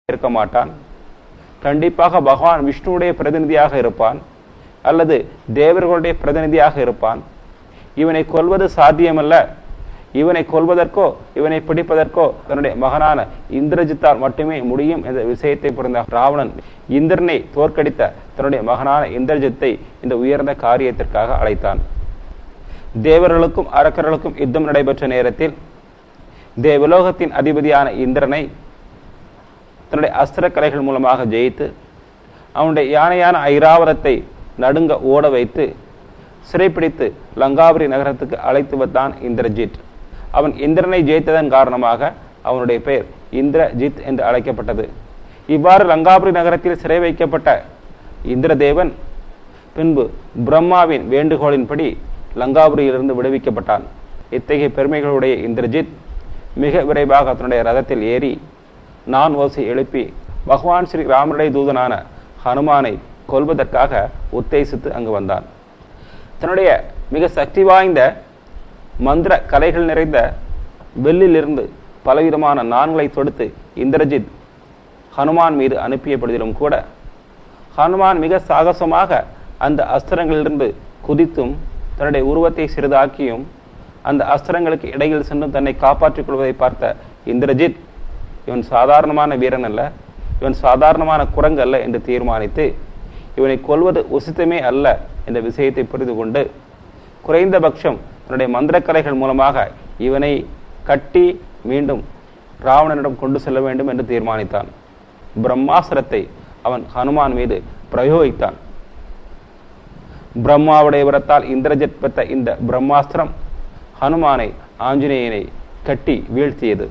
இருக்க மாட்டான் கண்டிப்பாக பகவான் விஷ்ணுவுடைய பிரதிநிதியாக இருப்பான் அல்லது தேவர்களுடைய பிரதிநிதியாக இருப்பான் இவனை கொல்வது சாத்தியமல்ல இவனை கொல்வதற்கோ இவனை பிடிப்பதற்கோ தன்னுடைய மகனான இந்திரஜித்தால் மட்டுமே முடியும் என்ற விஷயத்தை புரிந்த ராவணன் இந்திரனை தோற்கடித்த தன்னுடைய மகனான இந்திரஜித்தை இந்த உயர்ந்த காரியத்திற்காக அழைத்தான் தேவர்களுக்கும் அரக்கர்களுக்கும் யுத்தம் நடைபெற்ற நேரத்தில் தேவலோகத்தின் அதிபதியான இந்திரனை தன்னுடைய அஸ்திர கலைகள் மூலமாக ஜெயித்து அவனுடைய யானையான ஐராவதத்தை நடுங்க ஓட வைத்து சிறைப்பிடித்து லங்காபுரி நகரத்துக்கு அழைத்து வந்தான் இந்திரஜித் அவன் இந்திரனை ஜெயித்ததன் காரணமாக அவனுடைய பெயர் இந்திரஜித் என்று அழைக்கப்பட்டது இவ்வாறு லங்காபுரி நகரத்தில் சிறை வைக்கப்பட்ட இந்திரதேவன் பின்பு பிரம்மாவின் வேண்டுகோளின்படி லங்காபுரியிலிருந்து விடுவிக்கப்பட்டான் இத்தகைய பெருமைகளுடைய இந்திரஜித் மிக விரைவாக தன்னுடைய ரதத்தில் ஏறி நான் ஓசை எழுப்பி பகவான் ஸ்ரீ ராமருடைய தூதனான ஹனுமானை கொல்வதற்காக உத்தேசித்து அங்கு வந்தான் தன்னுடைய மிக சக்தி வாய்ந்த மந்திர கலைகள் நிறைந்த வெள்ளிலிருந்து பலவிதமான நான்களை தொடுத்து இந்திரஜித் ஹனுமான் மீது அனுப்பிய பொழுதிலும் கூட ஹனுமான் மிக சாகசமாக அந்த அஸ்திரங்களிலிருந்து குதித்தும் தன்னுடைய உருவத்தை சிறிதாக்கியும் அந்த அஸ்திரங்களுக்கு இடையில் சென்றும் தன்னை காப்பாற்றிக் கொள்வதை பார்த்த இந்திரஜித் இவன் சாதாரணமான வீரன் அல்ல இவன் சாதாரணமான குரங்கு அல்ல என்று தீர்மானித்து இவனை கொல்வது உசித்தமே அல்ல என்ற விஷயத்தை புரிந்து கொண்டு குறைந்தபட்சம் தன்னுடைய மந்திரக்கலைகள் மூலமாக இவனை கட்டி மீண்டும் ராவணனிடம் கொண்டு செல்ல வேண்டும் என்று தீர்மானித்தான் பிரம்மாஸ்திரத்தை அவன் ஹனுமான் மீது பிரயோகித்தான் பிரம்மாவுடைய வரத்தால் இந்திரஜித் பெற்ற இந்த பிரம்மாஸ்திரம் ஹனுமானை ஆஞ்சநேயனை கட்டி வீழ்த்தியது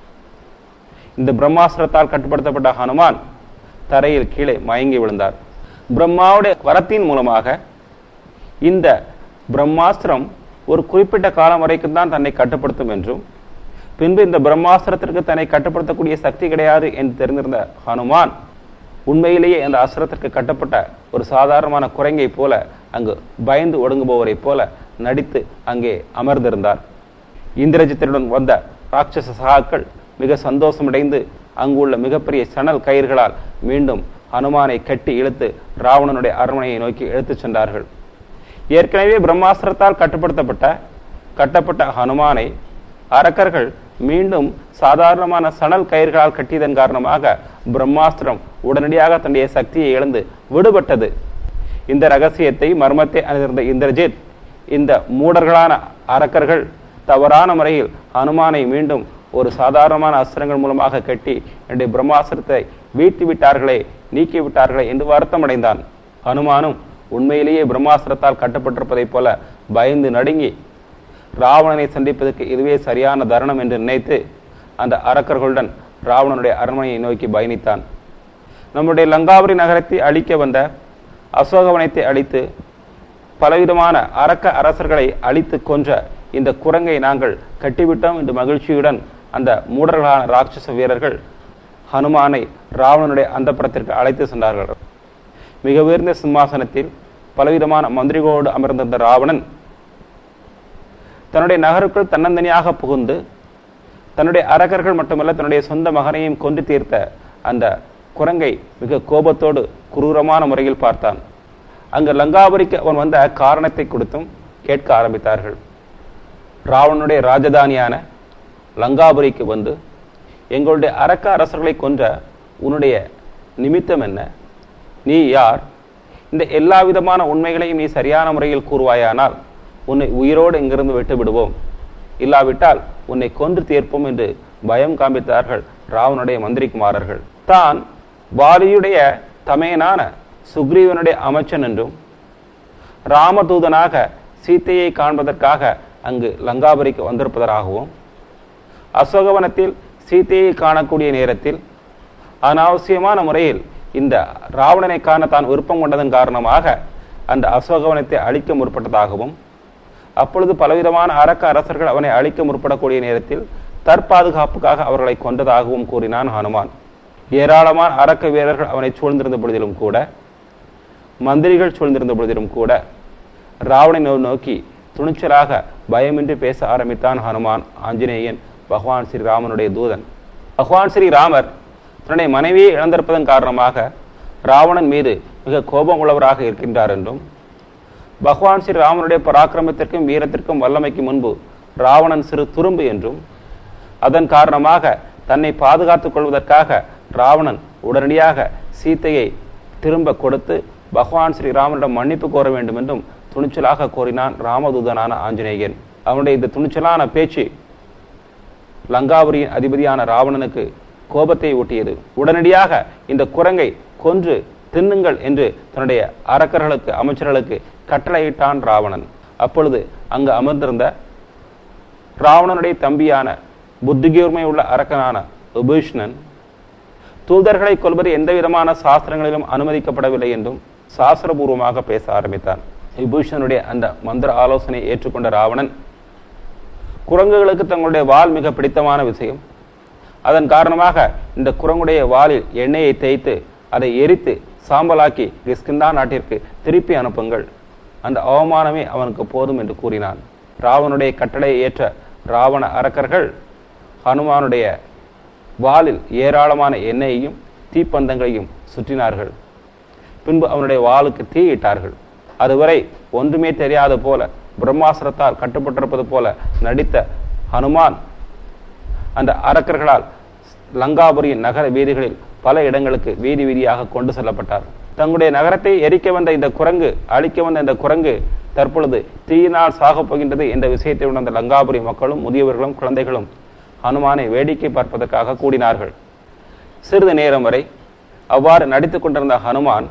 இந்த பிரம்மாஸ்திரத்தால் கட்டுப்படுத்தப்பட்ட ஹனுமான் தரையில் கீழே மயங்கி விழுந்தார் பிரம்மாவுடைய வரத்தின் மூலமாக இந்த பிரம்மாஸ்திரம் ஒரு குறிப்பிட்ட காலம் வரைக்கும் தான் தன்னை கட்டுப்படுத்தும் என்றும் பின்பு இந்த பிரம்மாஸ்திரத்திற்கு தன்னை கட்டுப்படுத்தக்கூடிய சக்தி கிடையாது என்று தெரிந்திருந்த ஹனுமான் உண்மையிலேயே அந்த அஸ்திரத்திற்கு கட்டப்பட்ட ஒரு சாதாரணமான குரங்கை போல அங்கு பயந்து ஒடுங்குபவரைப் போல நடித்து அங்கே அமர்ந்திருந்தார் இந்திரஜித்தருடன் வந்த ராட்சச சகாக்கள் மிக சந்தோஷமடைந்து அங்குள்ள மிகப்பெரிய சணல் கயிர்களால் மீண்டும் ஹனுமானை கட்டி இழுத்து ராவணனுடைய அரண்மனையை நோக்கி இழுத்துச் சென்றார்கள் ஏற்கனவே பிரம்மாஸ்திரத்தால் கட்டுப்படுத்தப்பட்ட கட்டப்பட்ட ஹனுமானை அரக்கர்கள் மீண்டும் சாதாரணமான சணல் கயிர்களால் கட்டியதன் காரணமாக பிரம்மாஸ்திரம் உடனடியாக தன்னுடைய சக்தியை இழந்து விடுபட்டது இந்த ரகசியத்தை மர்மத்தை அறிந்திருந்த இந்திரஜித் இந்த மூடர்களான அரக்கர்கள் தவறான முறையில் ஹனுமானை மீண்டும் ஒரு சாதாரணமான அஸ்திரங்கள் மூலமாக கட்டி என்னுடைய பிரம்மாஸ்திரத்தை வீழ்த்தி விட்டார்களே நீக்கி விட்டார்களே என்று வருத்தமடைந்தான் ஹனுமானும் உண்மையிலேயே பிரம்மாஸ்திரத்தால் கட்டப்பட்டிருப்பதைப் போல பயந்து நடுங்கி ராவணனை சந்திப்பதற்கு இதுவே சரியான தருணம் என்று நினைத்து அந்த அரக்கர்களுடன் ராவணனுடைய அரண்மனையை நோக்கி பயணித்தான் நம்முடைய லங்காபுரி நகரத்தை அழிக்க வந்த அசோகவனத்தை அழித்து பலவிதமான அரக்க அரசர்களை அழித்து கொன்ற இந்த குரங்கை நாங்கள் கட்டிவிட்டோம் என்று மகிழ்ச்சியுடன் அந்த மூடர்களான ராட்சச வீரர்கள் ஹனுமானை ராவணனுடைய அந்தப்புறத்திற்கு அழைத்து சென்றார்கள் மிக உயர்ந்த சிம்மாசனத்தில் பலவிதமான மந்திரிகளோடு அமர்ந்திருந்த ராவணன் தன்னுடைய நகருக்குள் தன்னந்தனியாக புகுந்து தன்னுடைய அரக்கர்கள் மட்டுமல்ல தன்னுடைய சொந்த மகனையும் கொன்று தீர்த்த அந்த குரங்கை மிக கோபத்தோடு குரூரமான முறையில் பார்த்தான் அங்கு லங்காபுரிக்கு அவன் வந்த காரணத்தை கொடுத்தும் கேட்க ஆரம்பித்தார்கள் ராவணனுடைய ராஜதானியான லங்காபுரிக்கு வந்து எங்களுடைய அரக்க அரசர்களை கொன்ற உன்னுடைய நிமித்தம் என்ன நீ யார் இந்த எல்லா விதமான உண்மைகளையும் நீ சரியான முறையில் கூறுவாயானால் உன்னை உயிரோடு இங்கிருந்து விட்டு விடுவோம் இல்லாவிட்டால் உன்னை கொன்று தீர்ப்போம் என்று பயம் காண்பித்தார்கள் ராவனுடைய மந்திரிக்குமாரர்கள் தான் வாலியுடைய தமையனான சுக்ரீவனுடைய அமைச்சன் என்றும் ராமதூதனாக சீத்தையை காண்பதற்காக அங்கு லங்காபுரிக்கு வந்திருப்பதாகவும் அசோகவனத்தில் சீத்தையை காணக்கூடிய நேரத்தில் அனாவசியமான முறையில் இந்த ராவணனை காண தான் விருப்பம் கொண்டதன் காரணமாக அந்த அசோகவனத்தை அழிக்க முற்பட்டதாகவும் அப்பொழுது பலவிதமான அரக்க அரசர்கள் அவனை அழிக்க முற்படக்கூடிய நேரத்தில் தற்பாதுகாப்புக்காக அவர்களை கொண்டதாகவும் கூறினான் ஹனுமான் ஏராளமான அரக்க வீரர்கள் அவனை சூழ்ந்திருந்த பொழுதிலும் கூட மந்திரிகள் சூழ்ந்திருந்த பொழுதிலும் கூட ராவணனை நோக்கி துணிச்சலாக பயமின்றி பேச ஆரம்பித்தான் ஹனுமான் ஆஞ்சநேயன் பகவான் ஸ்ரீராமனுடைய தூதன் பகவான் ஸ்ரீராமர் தன்னுடைய மனைவியை இழந்திருப்பதன் காரணமாக ராவணன் மீது மிக கோபம் உள்ளவராக இருக்கின்றார் என்றும் பகவான் ஸ்ரீ ராமனுடைய பராக்கிரமத்திற்கும் வீரத்திற்கும் வல்லமைக்கு முன்பு ராவணன் சிறு துரும்பு என்றும் அதன் காரணமாக தன்னை பாதுகாத்துக் கொள்வதற்காக ராவணன் உடனடியாக சீத்தையை திரும்ப கொடுத்து பகவான் ஸ்ரீராமனிடம் மன்னிப்பு கோர வேண்டும் என்றும் துணிச்சலாக கோரினான் ராமதூதனான ஆஞ்சநேயன் அவனுடைய இந்த துணிச்சலான பேச்சு லங்காபுரியின் அதிபதியான ராவணனுக்கு கோபத்தை ஊட்டியது உடனடியாக இந்த குரங்கை கொன்று தின்னுங்கள் என்று தன்னுடைய அரக்கர்களுக்கு அமைச்சர்களுக்கு கட்டளையிட்டான் ராவணன் அப்பொழுது அங்கு அமர்ந்திருந்த ராவணனுடைய தம்பியான புத்திகூர்மை உள்ள அரக்கனான விபீஷ்ணன் தூதர்களை கொல்வது எந்த விதமான சாஸ்திரங்களிலும் அனுமதிக்கப்படவில்லை என்றும் சாஸ்திரபூர்வமாக பேச ஆரம்பித்தான் விபூஷணனுடைய அந்த மந்திர ஆலோசனையை ஏற்றுக்கொண்ட ராவணன் குரங்குகளுக்கு தங்களுடைய வால் மிக பிடித்தமான விஷயம் அதன் காரணமாக இந்த குரங்குடைய வாலில் எண்ணெயை தேய்த்து அதை எரித்து சாம்பலாக்கி கிஸ்கிந்தா நாட்டிற்கு திருப்பி அனுப்புங்கள் அந்த அவமானமே அவனுக்கு போதும் என்று கூறினான் ராவனுடைய கட்டளையை ஏற்ற ராவண அரக்கர்கள் ஹனுமானுடைய வாலில் ஏராளமான எண்ணெயையும் தீப்பந்தங்களையும் சுற்றினார்கள் பின்பு அவனுடைய வாளுக்கு தீயிட்டார்கள் அதுவரை ஒன்றுமே தெரியாத போல பிரம்மாசுரத்தால் கட்டுப்பட்டிருப்பது போல நடித்த ஹனுமான் அந்த அரக்கர்களால் லங்காபுரியின் நகர வீதிகளில் பல இடங்களுக்கு வீதி வீதியாக கொண்டு செல்லப்பட்டார் தங்களுடைய நகரத்தை எரிக்க வந்த இந்த குரங்கு அழிக்க வந்த இந்த குரங்கு தற்பொழுது தீயினால் சாகப் போகின்றது என்ற விஷயத்தை உணர்ந்த லங்காபுரி மக்களும் முதியவர்களும் குழந்தைகளும் ஹனுமானை வேடிக்கை பார்ப்பதற்காக கூடினார்கள் சிறிது நேரம் வரை அவ்வாறு நடித்துக் கொண்டிருந்த ஹனுமான்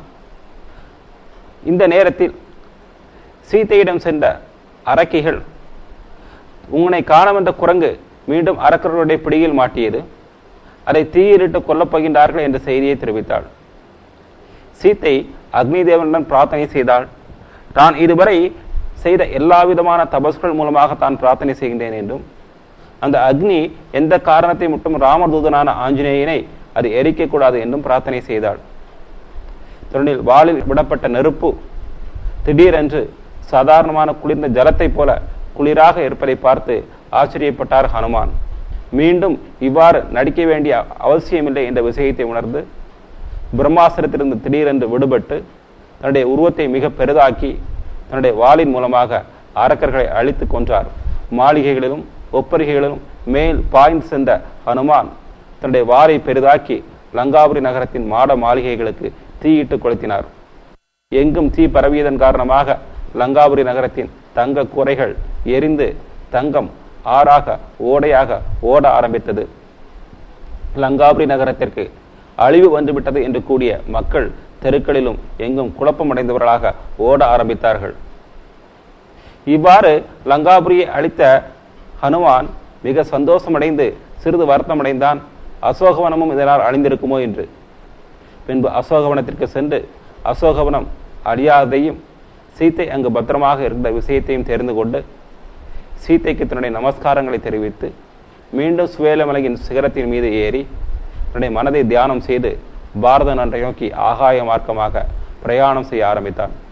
இந்த நேரத்தில் சீதையிடம் சென்ற அரக்கிகள் உன்னை காண வந்த குரங்கு மீண்டும் அரக்கர்களுடைய பிடியில் மாட்டியது அதை தீயிலிட்டு கொல்லப் போகின்றார்கள் என்ற செய்தியை தெரிவித்தாள் சீத்தை அக்னி தேவனிடம் பிரார்த்தனை செய்தாள் தான் இதுவரை செய்த எல்லா விதமான தபஸ்கள் மூலமாக தான் பிரார்த்தனை செய்கின்றேன் என்றும் அந்த அக்னி எந்த காரணத்தை மட்டும் ராமதூதனான ஆஞ்சநேயனை அது எரிக்கக்கூடாது என்றும் பிரார்த்தனை செய்தாள் திருநில் வாளில் விடப்பட்ட நெருப்பு திடீரென்று சாதாரணமான குளிர்ந்த ஜலத்தைப் போல குளிராக இருப்பதை பார்த்து ஆச்சரியப்பட்டார் ஹனுமான் மீண்டும் இவ்வாறு நடிக்க வேண்டிய அவசியமில்லை என்ற விஷயத்தை உணர்ந்து பிரம்மாசிரத்திலிருந்து திடீரென்று விடுபட்டு தன்னுடைய உருவத்தை மிக பெரிதாக்கி தன்னுடைய வாளின் மூலமாக அரக்கர்களை அழித்து கொன்றார் மாளிகைகளிலும் ஒப்பரிகைகளிலும் மேல் பாய்ந்து சென்ற ஹனுமான் தன்னுடைய வாரை பெரிதாக்கி லங்காபுரி நகரத்தின் மாட மாளிகைகளுக்கு தீயிட்டு கொளுத்தினார் எங்கும் தீ பரவியதன் காரணமாக லங்காபுரி நகரத்தின் தங்க கூரைகள் எரிந்து தங்கம் ஆறாக ஓடையாக ஓட ஆரம்பித்தது லங்காபுரி நகரத்திற்கு அழிவு வந்துவிட்டது என்று கூடிய மக்கள் தெருக்களிலும் எங்கும் குழப்பமடைந்தவர்களாக ஓட ஆரம்பித்தார்கள் இவ்வாறு லங்காபுரியை அழித்த ஹனுமான் மிக சந்தோஷமடைந்து சிறிது வருத்தமடைந்தான் அசோகவனமும் இதனால் அழிந்திருக்குமோ என்று பின்பு அசோகவனத்திற்கு சென்று அசோகவனம் அழியாததையும் சீத்தை அங்கு பத்திரமாக இருந்த விஷயத்தையும் தெரிந்து கொண்டு சீத்தைக்கு தன்னுடைய நமஸ்காரங்களை தெரிவித்து மீண்டும் சுவேலமலையின் சிகரத்தின் மீது ஏறி தன்னுடைய மனதை தியானம் செய்து பாரத நன்றை நோக்கி ஆகாய மார்க்கமாக பிரயாணம் செய்ய ஆரம்பித்தான்